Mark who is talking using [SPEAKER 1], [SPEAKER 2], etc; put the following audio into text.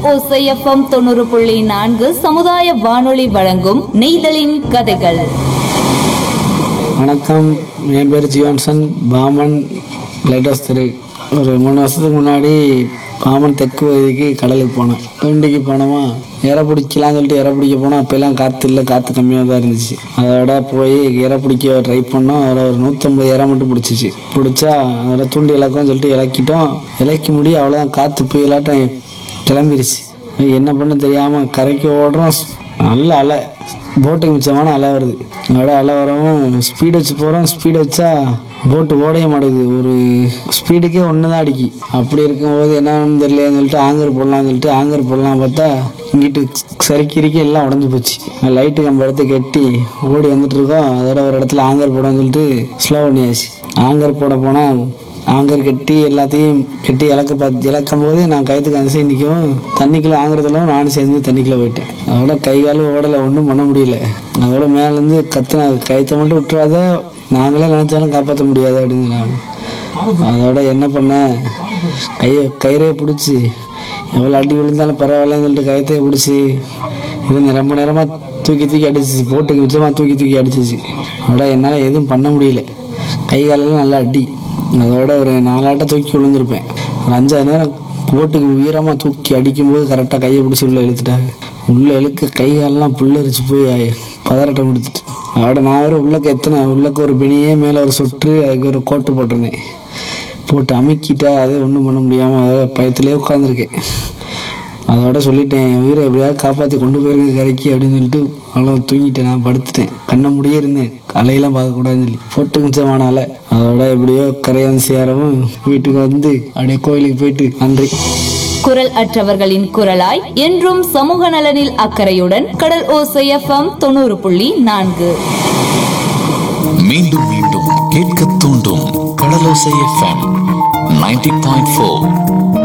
[SPEAKER 1] ஓசைஎஃப்எம் தொண்ணூறு புள்ளி நான்கு சமுதாய வானொலி வழங்கும் நெய்தலின் கதைகள்
[SPEAKER 2] வணக்கம் என் பேர் ஜியான்சன் பாமன் லைட் ஹவுஸ் தெரு ஒரு மூணு வருஷத்துக்கு முன்னாடி பாமன் தெற்கு பகுதிக்கு கடலுக்கு போனேன் தூண்டிக்கு போனோமா இறை பிடிக்கலாம்னு சொல்லிட்டு இறை பிடிக்க போனோம் அப்போல்லாம் காற்று இல்லை காற்று கம்மியாக தான் இருந்துச்சு அதோட போய் இறை பிடிக்க ட்ரை பண்ணோம் அதில் ஒரு நூற்றம்பது இறை மட்டும் பிடிச்சிச்சு பிடிச்சா அதில் தூண்டி இலக்கம்னு சொல்லிட்டு இலக்கிட்டோம் இலக்கி முடியும் அவ்வளோதான் காற்று புயலாட்டம் கிளம்பிருச்சு என்ன பண்ண தெரியாமல் கரைக்கு ஓடுறோம் நல்ல அலை போட்டுக்கு மிச்சமான அலை வருது அதோட அலை வரவும் ஸ்பீடு வச்சு போகிறோம் ஸ்பீடு வச்சா போட்டு ஓடவே மாட்டேங்குது ஒரு ஸ்பீடுக்கே ஒன்று தான் அடிக்கி அப்படி இருக்கும்போது என்னன்னு தெரியலன்னு சொல்லிட்டு ஆங்கர் போடலாம்னு சொல்லிட்டு ஆங்கர் போடலாம் பார்த்தா இங்கிட்டு சரிக்கிரிக்கி எல்லாம் உடஞ்சி போச்சு லைட்டு கம்ப எடுத்து கட்டி ஓடி வந்துட்டு இருக்கோம் அதோட ஒரு இடத்துல ஆங்கர் போடணும்னு சொல்லிட்டு ஸ்லோ பண்ணியாச்சு ஆங்கர் போட போனால் ஆங்கர் கட்டி எல்லாத்தையும் கட்டி இலக்க பார்த்து இழக்கும் போது நான் கயத்துக்கு அந்த சைடு நிற்கவும் தண்ணிக்குள்ளே ஆங்குறதுல நானும் சேர்ந்து தண்ணிக்குள்ளே போயிட்டேன் அதோட கை கால் ஓடலை ஒன்றும் பண்ண முடியல அதோட மேலேருந்து கத்துன கயத்தை மட்டும் விட்டுறாத நாங்களே நினச்சாலும் காப்பாற்ற முடியாது அப்படின்னு நான் அதோட என்ன பண்ணேன் கையை கயிறே பிடிச்சி எவ்வளோ அடி விழுந்தாலும் பரவாயில்லன்னு சொல்லிட்டு கயத்தையே பிடிச்சி இது ரொம்ப நேரமாக தூக்கி தூக்கி அடிச்சிச்சு போட்டுக்கு மிச்சமாக தூக்கி தூக்கி அடிச்சிச்சு அதோட என்னால் எதுவும் பண்ண முடியல கை காலெல்லாம் நல்லா அடி அதோட ஒரு நாலாட்டம் தூக்கி விழுந்திருப்பேன் ஒரு அஞ்சாறு நேரம் போட்டுக்கு உயரமாக தூக்கி அடிக்கும்போது கரெக்டாக கையை பிடிச்சி உள்ளே இழுத்துட்டாங்க உள்ளே இழுக்க கை காலெல்லாம் புல்லரிச்சு போய் பதறட்டம் கொடுத்துட்டு அதோட நான் வேறு உள்ளக்க எத்தனை உள்ளக்க ஒரு பிணியே மேலே ஒரு சொட்டு அதுக்கு ஒரு கோட்டு போட்டிருந்தேன் போட்டு அமுக்கிட்டா அதை ஒன்றும் பண்ண முடியாமல் அதை பயத்திலே உட்காந்துருக்கேன் அதோட சொல்லிட்டேன் என் உயிரை எப்படியாவது காப்பாற்றி கொண்டு போயிருங்க கரைக்கு அப்படின்னு சொல்லிட்டு அவ்வளோ தூங்கிட்டேன் நான் படுத்துட்டேன் கண்ணை முடியே இருந்தேன் அலையெல்லாம் பார்க்கக்கூடாதுன்னு சொல்லி போட்டு மிச்சமான அலை அதோட எப்படியோ கரையை வந்து சேரவும் வீட்டுக்கு வந்து அப்படியே கோயிலுக்கு போயிட்டு நன்றி
[SPEAKER 1] குரல் அற்றவர்களின் குரலாய் என்றும் சமூக நலனில் அக்கறையுடன் கடல் ஓசைஎஃப்எம் தொண்ணூறு புள்ளி நான்கு
[SPEAKER 3] மீண்டும் மீண்டும் கேட்க தூண்டும் Kadalosai FM ninety point four